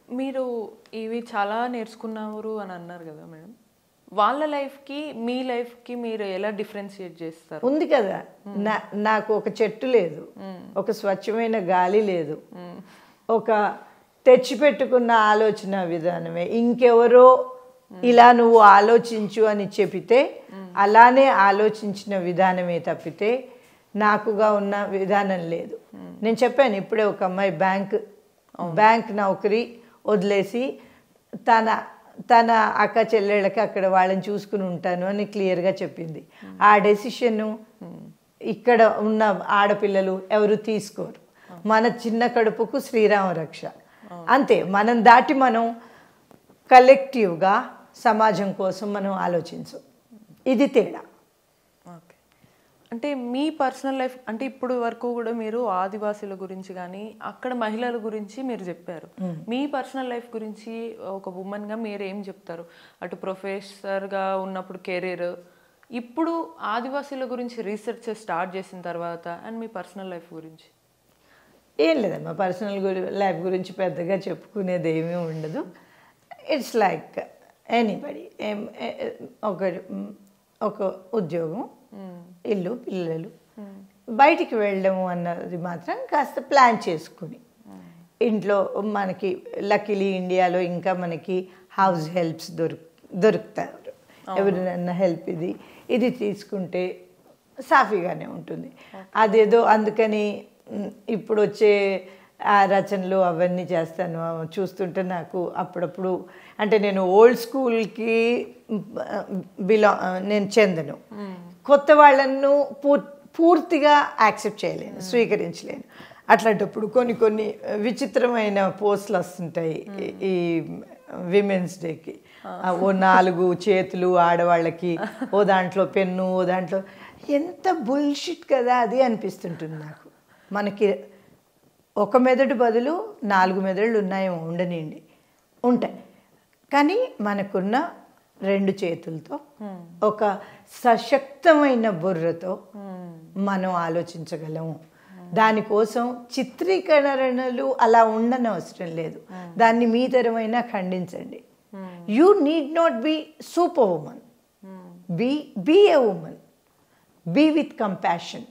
మీరు ఇవి చాలా నేర్చుకున్నారు అని అన్నారు కదా మేడం వాళ్ళ లైఫ్కి మీ లైఫ్కి మీరు ఎలా డిఫరెన్షియేట్ చేస్తారు ఉంది కదా నా నాకు ఒక చెట్టు లేదు ఒక స్వచ్ఛమైన గాలి లేదు ఒక తెచ్చిపెట్టుకున్న ఆలోచన విధానమే ఇంకెవరో ఇలా నువ్వు ఆలోచించు అని చెబితే అలానే ఆలోచించిన విధానమే తప్పితే నాకుగా ఉన్న విధానం లేదు నేను చెప్పాను ఇప్పుడే ఒక అమ్మాయి బ్యాంక్ బ్యాంక్ నౌకరీ వదిలేసి తన తన అక్క చెల్లెళ్ళకి అక్కడ వాళ్ళని చూసుకుని ఉంటాను అని క్లియర్గా చెప్పింది ఆ డెసిషన్ ఇక్కడ ఉన్న ఆడపిల్లలు ఎవరు తీసుకోరు మన చిన్న కడుపుకు శ్రీరామ రక్ష అంతే మనం దాటి మనం కలెక్టివ్గా సమాజం కోసం మనం ఆలోచించం ఇది తేడా ఓకే అంటే మీ పర్సనల్ లైఫ్ అంటే ఇప్పుడు వరకు కూడా మీరు ఆదివాసుల గురించి కానీ అక్కడ మహిళల గురించి మీరు చెప్పారు మీ పర్సనల్ లైఫ్ గురించి ఒక ఉమెన్గా మీరు ఏం చెప్తారు అటు ప్రొఫెసర్గా ఉన్నప్పుడు కెరీర్ ఇప్పుడు ఆదివాసీల గురించి రీసెర్చ్ స్టార్ట్ చేసిన తర్వాత అండ్ మీ పర్సనల్ లైఫ్ గురించి ఏం లేదమ్మా పర్సనల్ గురి లైఫ్ గురించి పెద్దగా చెప్పుకునేది ఏమీ ఉండదు ఇట్స్ లైక్ ఎనీబడి ఏం ఏ- ఏ- ఒక ఒక ఉద్యోగం ఇల్లు పిల్లలు బయటికి వెళ్ళడము అన్నది మాత్రం కాస్త ప్లాన్ చేసుకుని ఇంట్లో మనకి లక్కీలీ ఇండియాలో ఇంకా మనకి హౌస్ హెల్ప్స్ దొరుకు దొరుకుతారు ఎవరినైనా హెల్ప్ ఇది ఇది తీసుకుంటే సాఫీగానే ఉంటుంది అదేదో అందుకని మ్, ఇప్పుడు వచ్చే ఆ రచనలు అవన్నీ చేస్తాను అవి చూస్తుంటే నాకు అప్పుడప్పుడు అంటే నేను ఓల్డ్ స్కూల్కి బిలా నేను చెందను కొత్త వాళ్ళను పూర్ పూర్తిగా యాక్సెప్ట్ చేయలేను స్వీకరించలేను అట్లాంటప్పుడు కొన్ని కొన్ని విచిత్రమైన పోస్టులు వస్తుంటాయి ఈ- ఈ విమెన్స్ డేకి ఓ నాలుగు చేతులు ఆడవాళ్ళకి ఓ దాంట్లో పెన్ను ఓ దాంట్లో ఎంత బుల్షిట్ కదా అది అనిపిస్తుంటుంది నాకు మనకి ఒక మెదడు బదులు నాలుగు మెదళ్ళు ఉన్నాయేమో ఉండనివ్వండి ఉంటాయి కానీ మనకున్న రెండు చేతులతో ఒక సశక్తమైన బుర్రతో మనం ఆలోచించగలము దానికోసం చిత్రీకరణలు అలా ఉండనవసరం లేదు దాన్ని మీ తరమైనా ఖండించండి you need not be super woman be be a woman be with compassion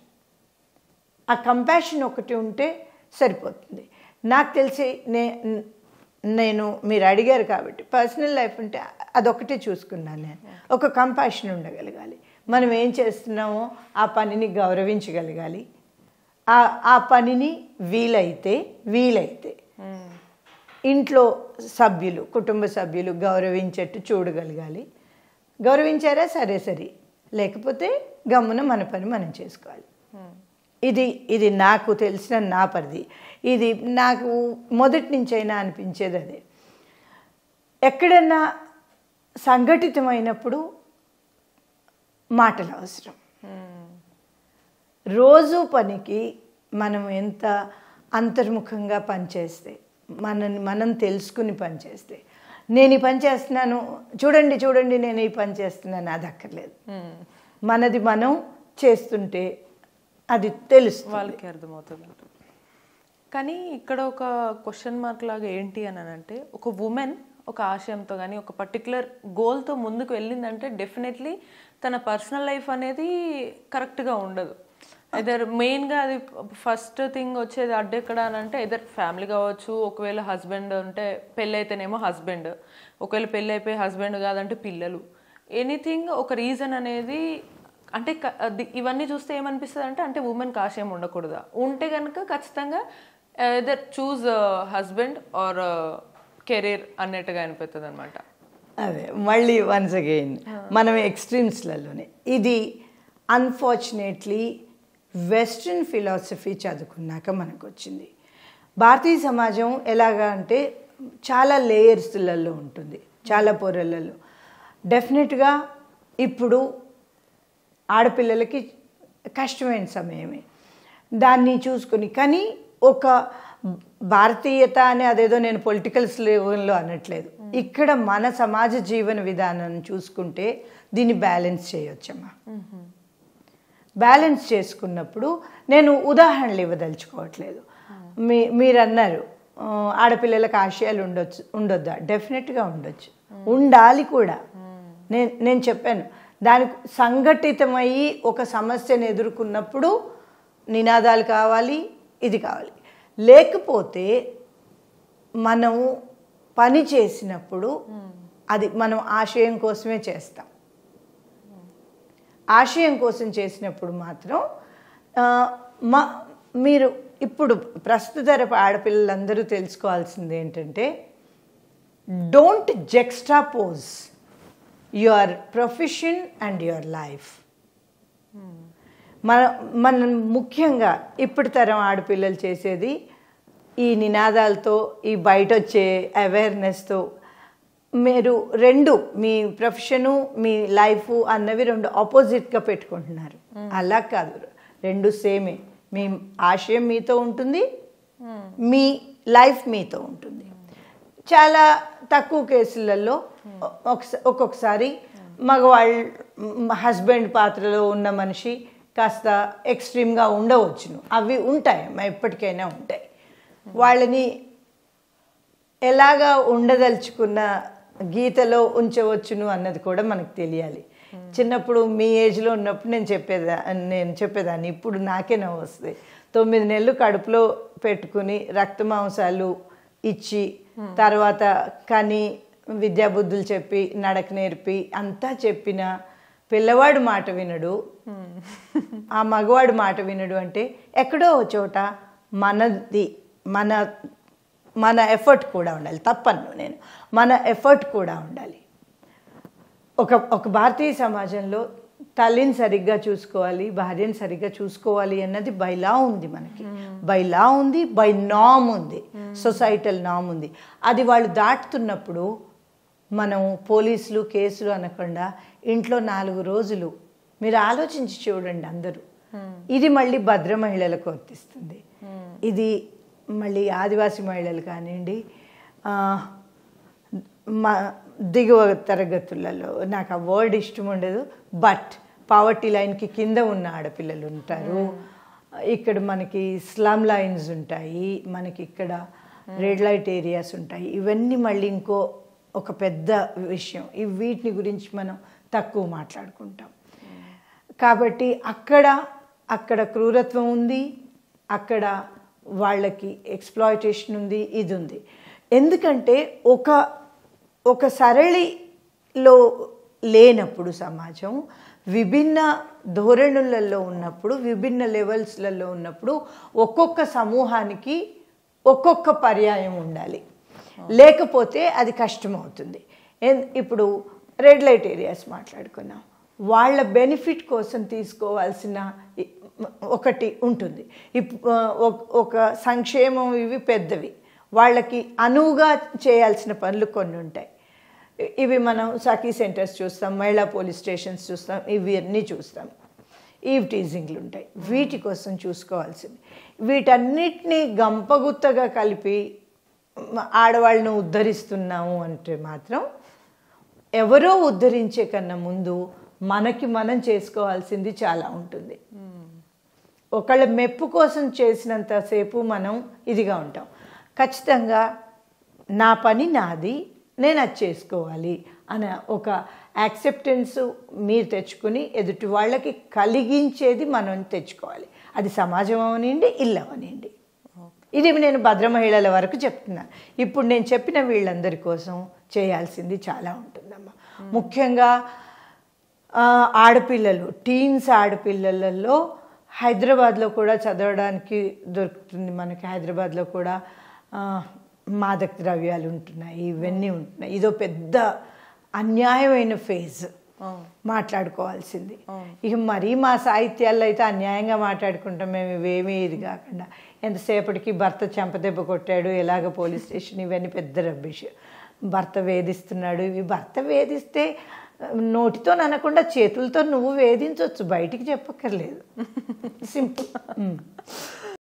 ఆ కంపాషన్ ఒకటి ఉంటే సరిపోతుంది నాకు తెలిసి నే నేను మీరు అడిగారు కాబట్టి పర్సనల్ లైఫ్ ఉంటే అదొకటే చూసుకున్నాను నేను ఒక కంపాషన్ ఉండగలగాలి మనం ఏం చేస్తున్నామో ఆ పనిని గౌరవించగలగాలి ఆ ఆ పనిని వీలైతే వీలైతే ఇంట్లో సభ్యులు కుటుంబ సభ్యులు గౌరవించేట్టు చూడగలగాలి గౌరవించారా సరే సరే లేకపోతే గమ్మున మన పని మనం చేసుకోవాలి ఇది ఇది నాకు తెలిసిన నా పరిధి ఇది నాకు మొదటి నుంచైనా అనిపించేది అదే ఎక్కడన్నా సంఘటితమైనప్పుడు మాటలు అవసరం రోజు పనికి మనం ఎంత అంతర్ముఖంగా పనిచేస్తే మనని మనం తెలుసుకుని పనిచేస్తే నేను ఈ పని చేస్తున్నాను చూడండి చూడండి నేను ఈ పని చేస్తున్నాను అది అక్కర్లేదు మనది మనం చేస్తుంటే అది తెలుస్తుంది వాళ్ళకి అర్థమవుతుంది కానీ ఇక్కడ ఒక క్వశ్చన్ మార్క్ లాగా ఏంటి అని అంటే ఒక ఉమెన్ ఒక ఆశయంతో కానీ ఒక పర్టికులర్ గోల్తో ముందుకు వెళ్ళిందంటే డెఫినెట్లీ తన పర్సనల్ లైఫ్ అనేది కరెక్ట్గా ఉండదు ఇదర్ మెయిన్గా అది ఫస్ట్ థింగ్ వచ్చేది అడ్డెక్కడ అని అంటే ఇదర్ ఫ్యామిలీ కావచ్చు ఒకవేళ హస్బెండ్ ఉంటే పెళ్ళి అయితేనేమో హస్బెండ్ ఒకవేళ పెళ్ళి అయిపోయి హస్బెండ్ కాదంటే పిల్లలు ఎనీథింగ్ ఒక రీజన్ అనేది అంటే క- అది- ఇవన్నీ చూస్తే ఏమనిపిస్తుంది అంటే అంటే ఉమెన్కి ఆశయం ఉండకూడదా ఉంటే కనుక ఖచ్చితంగా either choose husband or career అన్నట్టుగా అనిపిస్తుంది అనమాట అదే మళ్ళీ వన్స్ అగైన్ మనం ఎక్స్ట్రీమ్స్లలోనే ఇది అన్ఫార్చునేట్లీ వెస్ట్రన్ ఫిలాసఫీ చదువుకున్నాక మనకు వచ్చింది భారతీయ సమాజం ఎలాగా అంటే చాలా లేయర్స్లలో ఉంటుంది చాలా పొరలలో డెఫినెట్గా ఇప్పుడు ఆడపిల్లలకి కష్టమైన సమయమే దాన్ని చూసుకొని కానీ ఒక భారతీయత అని అదేదో నేను పొలిటికల్ లెవెల్లో అనట్లేదు ఇక్కడ మన సమాజ జీవన విధానం చూసుకుంటే దీన్ని బ్యాలెన్స్ చేయొచ్చమ్మా బ్యాలెన్స్ చేసుకున్నప్పుడు నేను ఉదాహరణలు ఇవ్వదలుచుకోవట్లేదు మీ మీరు అన్నారు ఆ, ఆడపిల్లలకు ఆశయాలు ఉండొచ్చు ఉండొద్దా డెఫినెట్గా ఉండొచ్చు ఉండాలి కూడా నేను నేను చెప్పాను దానికి సంఘటితమయ్యి ఒక సమస్యను ఎదుర్కొన్నప్పుడు నినాదాలు కావాలి ఇది కావాలి లేకపోతే మనం పని చేసినప్పుడు అది మనం ఆశయం కోసమే చేస్తాం ఆశయం కోసం చేసినప్పుడు మాత్రం ఆ, మా మీరు ఇప్పుడు ప్రస్తుత తరపు ఆడపిల్లలందరూ తెలుసుకోవాల్సింది ఏంటంటే don't juxtapose your profession and your life మన మనం ముఖ్యంగా ఇప్పటి తరం ఆడపిల్లలు చేసేది ఈ నినాదాలతో ఈ బయట వచ్చే అవేర్నెస్తో మీరు రెండు మీ ప్రొఫెషను మీ లైఫ్ అన్నవి రెండు ఆపోజిట్గా పెట్టుకుంటున్నారు అలా కాదు రెండు సేమే మీ ఆశయం మీతో ఉంటుంది మీ లైఫ్ మీతో ఉంటుంది చాలా తక్కువ కేసులలో ఒకస- ఒక్కొక్కసారి మగవాళ్ళు హస్బెండ్ పాత్రలో ఉన్న మనిషి కాస్త ఎక్స్ట్రీమ్గా ఉండవచ్చును అవి ఉంటాయి అమ్మా, ఎప్పటికైనా ఉంటాయి వాళ్ళని ఎలాగా ఉండదలుచుకున్న గీతలో ఉంచవచ్చును అన్నది కూడా మనకు తెలియాలి చిన్నప్పుడు మీ ఏజ్లో ఉన్నప్పుడు నేను చెప్పేదా నేను చెప్పేదాన్ని ఇప్పుడు నాకే నవ్వు వస్తుంది తొమ్మిది నెలలు కడుపులో పెట్టుకుని రక్త మాంసాలు ఇచ్చి తర్వాత కానీ విద్యాబుద్ధులు చెప్పి నడక నేర్పి అంతా చెప్పిన పిల్లవాడు మాట వినడు ఆ మగవాడు మాట వినడు అంటే ఎక్కడో ఓ చోట మనది మన మన ఎఫర్ట్ కూడా ఉండాలి తప్పను నేను మన ఎఫర్ట్ కూడా ఉండాలి ఒక ఒక భారతీయ సమాజంలో తల్లిని సరిగ్గా చూసుకోవాలి భార్యని సరిగ్గా చూసుకోవాలి అన్నది బై లా ఉంది మనకి బై లా ఉంది బై నామ్ ఉంది సొసైటల్ నామ్ ఉంది అది వాళ్ళు దాటుతున్నప్పుడు మనం పోలీసులు కేసులు అనకుండా ఇంట్లో నాలుగు రోజులు మీరు ఆలోచించి చూడండి అందరూ ఇది మళ్ళీ భద్ర మహిళలకు వర్తిస్తుంది ఇది మళ్ళీ ఆదివాసీ మహిళలు కానివ్వండి ఆ, మా దిగువ తరగతులలో నాకు ఆ వర్డ్ ఇష్టం ఉండదు బట్ పావర్టీ లైన్కి కింద ఉన్న ఆడపిల్లలు ఉంటారు ఇక్కడ మనకి స్లమ్ లైన్స్ ఉంటాయి మనకి ఇక్కడ రెడ్ లైట్ ఏరియాస్ ఉంటాయి ఇవన్నీ మళ్ళీ ఇంకో ఒక పెద్ద విషయం ఈ వీటిని గురించి మనం తక్కువ మాట్లాడుకుంటాం కాబట్టి అక్కడ అక్కడ క్రూరత్వం ఉంది అక్కడ వాళ్ళకి ఎక్స్ప్లాయిటేషన్ ఉంది ఇది ఉంది ఎందుకంటే ఒక ఒక సరళిలో లేనప్పుడు సమాజం విభిన్న ధోరణులలో ఉన్నప్పుడు విభిన్న లెవెల్స్లలో ఉన్నప్పుడు ఒక్కొక్క సమూహానికి ఒక్కొక్క పర్యాయం ఉండాలి లేకపోతే అది కష్టమవుతుంది ఎన్- ఇప్పుడు రెడ్ లైట్ ఏరియాస్ మాట్లాడుకున్నాం వాళ్ళ బెనిఫిట్ కోసం తీసుకోవాల్సిన ఇ- ఒకటి ఉంటుంది ఇప్- ఆ, ఒక- ఒక సంక్షేమం ఇవి పెద్దవి వాళ్ళకి అనువుగా చేయాల్సిన పనులు కొన్ని ఉంటాయి ఇ- ఇవి మనం సఖీ సెంటర్స్ చూస్తాం మహిళా పోలీస్ స్టేషన్స్ చూస్తాం ఇవి అన్నీ చూస్తాం ఈవ్ టీజింగ్లు ఉంటాయి వీటి కోసం చూసుకోవాల్సింది వీటన్నిటినీ గంపగుత్తగా కలిపి మ- ఆడవాళ్ళను ఉద్ధరిస్తున్నాము అంటే మాత్రం ఎవరో ఉద్ధరించే కన్నా ముందు మనకి మనం చేసుకోవాల్సింది చాలా ఉంటుంది ఒకళ్ళ మెప్పు కోసం చేసినంతసేపు మనం ఇదిగా ఉంటాం ఖచ్చితంగా నా పని నాది నేను అది చేసుకోవాలి అనే ఒక యాక్సెప్టెన్స్ మీరు తెచ్చుకుని ఎదుటి వాళ్ళకి కలిగించేది మనం తెచ్చుకోవాలి అది సమాజం అవనివ్వండి ఇల్లు అవనివ్వండి ఇది నేను భద్ర మహిళల వరకు చెప్తున్నాను ఇప్పుడు నేను చెప్పిన వీళ్ళందరి కోసం చేయాల్సింది చాలా ఉంటుందమ్మా ముఖ్యంగా ఆ, ఆడపిల్లలు టీన్స్ ఆడపిల్లలలో హైదరాబాద్లో కూడా చదవడానికి దొరుకుతుంది మనకి హైదరాబాద్లో కూడా ఆ, మాదక ద్రవ్యాలు ఉంటున్నాయి ఇవన్నీ ఉంటున్నాయి ఇదో పెద్ద అన్యాయమైన ఫేజ్ మాట్లాడుకోవాల్సింది ఇక మరీ మా సాహిత్యాల్లో అయితే అన్యాయంగా మాట్లాడుకుంటాం మేము ఇవేమీ ఇది కాకుండా ఎంతసేపటికి భర్త చెంపదెబ్బ కొట్టాడు ఎలాగ పోలీస్ స్టేషన్ ఇవన్నీ పెద్ద రబ్బిష్ భర్త వేధిస్తున్నాడు ఇవి భర్త వేధిస్తే ఆ, నోటితో అనకుండా చేతులతో నువ్వు వేధించవచ్చు బయటికి చెప్పక్కర్లేదు సింపుల్